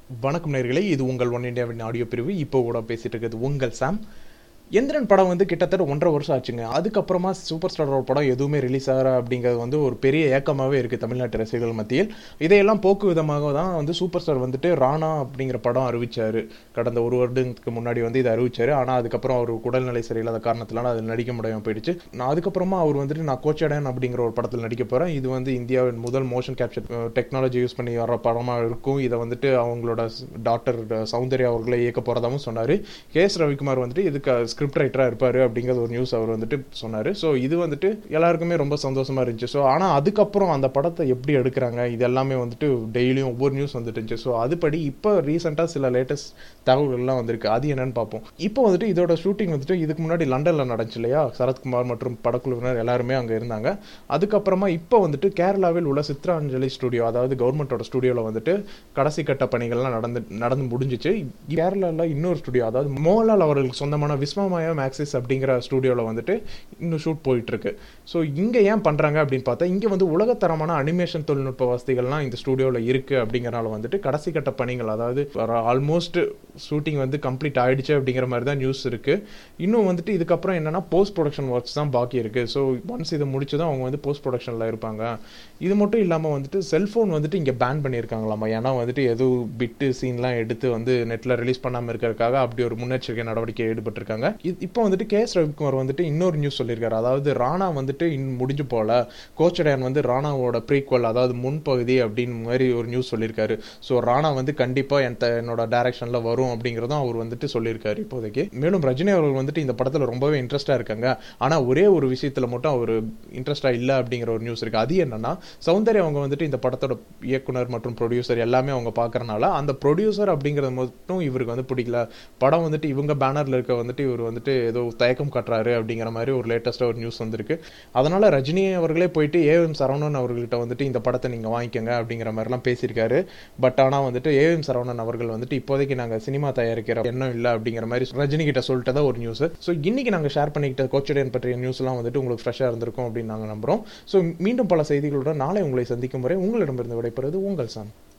வணக்கம் நேர்களே இது உங்கள் ஒன் இந்தியாவின் ஆடியோ பிரிவு இப்போ கூட பேசிட்டு இருக்கிறது உங்கள் சாம் எந்திரன் படம் வந்து கிட்டத்தட்ட ஒன்றரை வருஷம் ஆச்சுங்க அதுக்கப்புறமா சூப்பர் ஸ்டாரோட படம் எதுவுமே ரிலீஸ் ஆகிற அப்படிங்கிறது வந்து ஒரு பெரிய ஏக்கமாகவே இருக்குது தமிழ்நாட்டு ரசிகர்கள் மத்தியில் இதையெல்லாம் போக்கு விதமாக தான் வந்து சூப்பர் ஸ்டார் வந்துட்டு ராணா அப்படிங்கிற படம் அறிவிச்சார் கடந்த ஒரு வருடத்துக்கு முன்னாடி வந்து இதை அறிவிச்சார் ஆனால் அதுக்கப்புறம் அவர் உடல்நிலை சரியில்லாத காரணத்தினால அதில் நடிக்க முடியாமல் போயிடுச்சு நான் அதுக்கப்புறமா அவர் வந்துட்டு நான் கோச்சடன் அப்படிங்கிற ஒரு படத்தில் நடிக்க போகிறேன் இது வந்து இந்தியாவின் முதல் மோஷன் கேப்சர் டெக்னாலஜி யூஸ் பண்ணி வர படமாக இருக்கும் இதை வந்துட்டு அவங்களோட டாக்டர் சௌந்தர்யா அவர்களை இயக்க போகிறதாகவும் சொன்னார் கே எஸ் ரவிக்குமார் வந்துட்டு இதுக்கு ஸ்கிரிப்ட் ரைட்டராக இருப்பார் அப்படிங்கிறது ஒரு நியூஸ் அவர் வந்துட்டு சொன்னார் ஸோ இது வந்துட்டு எல்லாருக்குமே ரொம்ப சந்தோஷமாக இருந்துச்சு ஸோ ஆனால் அதுக்கப்புறம் அந்த படத்தை எப்படி எடுக்கிறாங்க இது எல்லாமே வந்துட்டு டெய்லியும் ஒவ்வொரு நியூஸ் வந்துட்டு இருந்துச்சு ஸோ அதுபடி இப்போ ரீசெண்டாக சில லேட்டஸ்ட் தகவல்கள்லாம் வந்திருக்கு அது என்னன்னு பார்ப்போம் இப்போ வந்துட்டு இதோட ஷூட்டிங் வந்துட்டு இதுக்கு முன்னாடி லண்டனில் நடந்துச்சு இல்லையா சரத்குமார் மற்றும் படக்குழுவினர் எல்லாருமே அங்கே இருந்தாங்க அதுக்கப்புறமா இப்போ வந்துட்டு கேரளாவில் உள்ள சித்ராஞ்சலி ஸ்டுடியோ அதாவது கவர்மெண்ட்டோட ஸ்டுடியோவில் வந்துட்டு கடைசி கட்ட பணிகள்லாம் நடந்து நடந்து முடிஞ்சிச்சு கேரளாவில் இன்னொரு ஸ்டுடியோ அதாவது மோகன்லால் அவர்களுக்கு சொந்தமான விஸ்வமய மேக்சிஸ் அப்படிங்கிற ஸ்டுடியோவில் வந்துட்டு இன்னும் ஷூட் போயிட்டு இருக்கு ஸோ இங்கே ஏன் பண்ணுறாங்க அப்படின்னு பார்த்தா இங்கே வந்து உலகத்தரமான அனிமேஷன் தொழில்நுட்ப வசதிகள்லாம் இந்த ஸ்டுடியோவில் இருக்குது அப்படிங்கிறனால வந்துட்டு கடைசி கட்ட பணிகள் அதாவது ஆல்மோஸ்ட் ஷூட்டிங் வந்து கம்ப்ளீட் ஆயிடுச்சு அப்படிங்கிற மாதிரி தான் நியூஸ் இருக்குது இன்னும் வந்துட்டு இதுக்கப்புறம் என்னன்னா போஸ்ட் ப்ரொடக்ஷன் ஒர்க்ஸ் தான் பாக்கி இருக்குது ஸோ ஒன்ஸ் இதை முடிச்சதும் அவங்க வந்து போஸ்ட் ப்ரொடக்ஷனில் இருப்பாங்க இது மட்டும் இல்லாமல் வந்துட்டு செல்ஃபோன் வந்துட்டு இங்கே பேன் பண்ணியிருக்காங்களாமா ஏன்னா வந்துட்டு எதுவும் பிட்டு சீன்லாம் எடுத்து வந்து நெட்டில் ரிலீஸ் பண்ணாமல் இருக்கிறதுக்காக அப்படி ஒரு முன்னெச்சரிக்கை நடவடிக்கை ஈடுபட்டிருக்காங்க இப்போ வந்துட்டு கே எஸ் ரவிக்குமார் வந்துட்டு இன்னொரு நியூஸ் சொல்லியிருக்காரு அதாவது ராணா வந்துட்டு இன்னும் முடிஞ்சு போல கோச்சடையான் வந்து ராணாவோட ப்ரீக்வல் அதாவது முன்பகுதி அப்படின்னு மாதிரி ஒரு நியூஸ் சொல்லியிருக்காரு ஸோ ராணா வந்து கண்டிப்பாக என் என்னோட டைரக்ஷனில் வரும் அப்படிங்கிறதும் அவர் வந்துட்டு சொல்லியிருக்காரு இப்போதைக்கு மேலும் ரஜினி அவர்கள் வந்துட்டு இந்த படத்தில் ரொம்பவே இன்ட்ரெஸ்டாக இருக்காங்க ஆனால் ஒரே ஒரு விஷயத்தில் மட்டும் அவர் இன்ட்ரெஸ்டாக இல்லை அப்படிங்கிற ஒரு நியூஸ் இருக்குது அது என்னன்னா சௌந்தர்யா அவங்க வந்துட்டு இந்த படத்தோட இயக்குனர் மற்றும் ப்ரொடியூசர் எல்லாமே அவங்க பார்க்கறனால அந்த ப்ரொடியூசர் அப்படிங்கிறது மட்டும் இவருக்கு வந்து பிடிக்கல படம் வந்துட்டு இவங்க பேனரில் இருக்க வந்துட்டு இவர் வந்துட்டு ஏதோ தயக்கம் காட்டுறாரு அப்படிங்கிற மாதிரி ஒரு லேட்டஸ்ட்டாக ஒரு நியூஸ் வந்திருக்கு அதனால ரஜினி அவர்களே போயிட்டு ஏஎம் சரவணன் அவர்கள்ட்ட வந்துட்டு இந்த படத்தை நீங்கள் வாங்கிக்கோங்க அப்படிங்கிற மாதிரிலாம் பேசியிருக்காரு பட் ஆனால் வந்துட்டு ஏஎம் சரவணன் அவர்கள் வந்துட்டு இப்போதைக்கு நாங்கள் சினிமா தயாரிக்கிற எண்ணம் இல்லை அப்படிங்கிற மாதிரி ரஜினி கிட்ட சொல்லிட்டதா ஒரு நியூஸ் ஸோ இன்னைக்கு நாங்கள் ஷேர் பண்ணிக்கிட்ட கோச்சடையன் பற்றிய நியூஸ்லாம் வந்துட்டு உங்களுக்கு ஃப்ரெஷ்ஷாக இருந்திருக்கும் அப்படின்னு நாங்கள் நம்புகிறோம் ஸோ மீண்டும் பல செய்திகளுடன் நாளை உங்களை சந்திக்கும் வரை உங்களிடமிருந்து விடைபெறுவது உங்கள் சாம்